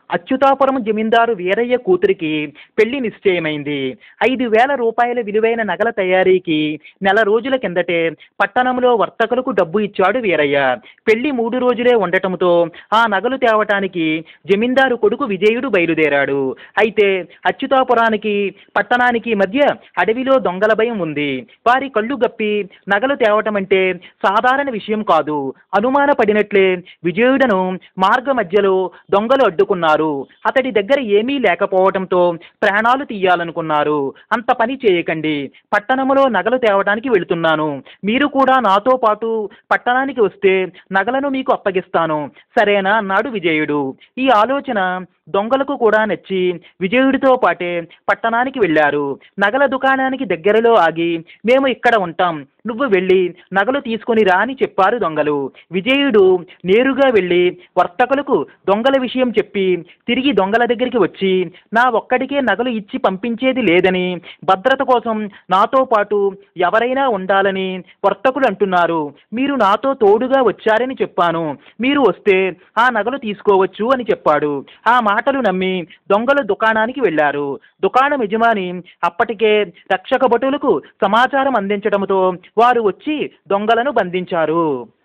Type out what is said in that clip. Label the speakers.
Speaker 1: అచ్యుతాపురం జమీందారు వీరయ్య కూతురికి పెళ్లి నిశ్చయమైంది ఐదు వేల రూపాయల విలువైన నగల తయారీకి నెల రోజుల కిందటే పట్టణంలో వర్తకులకు డబ్బు ఇచ్చాడు వీరయ్య పెళ్లి మూడు రోజులే ఉండటంతో ఆ నగలు తేవటానికి జమీందారు కొడుకు విజయుడు బయలుదేరాడు అయితే అచ్యుతాపురానికి పట్టణానికి మధ్య అడవిలో దొంగల భయం ఉంది వారి కళ్ళు గప్పి నగలు తేవటం అంటే సాధారణ విషయం కాదు అనుమానపడినట్లే విజయుడను మార్గ మధ్యలో దొంగలు అడ్డుకున్నారు అతడి దగ్గర ఏమీ లేకపోవడంతో ప్రాణాలు తీయాలనుకున్నారు అంత పని చేయకండి పట్టణంలో నగలు తేవడానికి వెళుతున్నాను మీరు కూడా నాతో పాటు పట్టణానికి వస్తే నగలను మీకు అప్పగిస్తాను సరేనా అన్నాడు విజయుడు ఈ ఆలోచన దొంగలకు కూడా నచ్చి విజయుడితో పాటే పట్టణానికి వెళ్ళారు నగల దుకాణానికి దగ్గరలో ఆగి మేము ఇక్కడ ఉంటాం నువ్వు వెళ్ళి నగలు తీసుకొని రా అని చెప్పారు దొంగలు విజయుడు నేరుగా వెళ్ళి వర్తకులకు దొంగల విషయం చెప్పి తిరిగి దొంగల దగ్గరికి వచ్చి నా ఒక్కడికే నగలు ఇచ్చి పంపించేది లేదని భద్రత కోసం నాతో పాటు ఎవరైనా ఉండాలని వర్తకులు అంటున్నారు మీరు నాతో తోడుగా వచ్చారని చెప్పాను మీరు వస్తే ఆ నగలు తీసుకోవచ్చు అని చెప్పాడు ఆ మాటలు నమ్మి దొంగలు దుకాణానికి వెళ్ళారు దుకాణం యజమాని అప్పటికే రక్షక భటులకు సమాచారం అందించడంతో వారు వచ్చి దొంగలను బంధించారు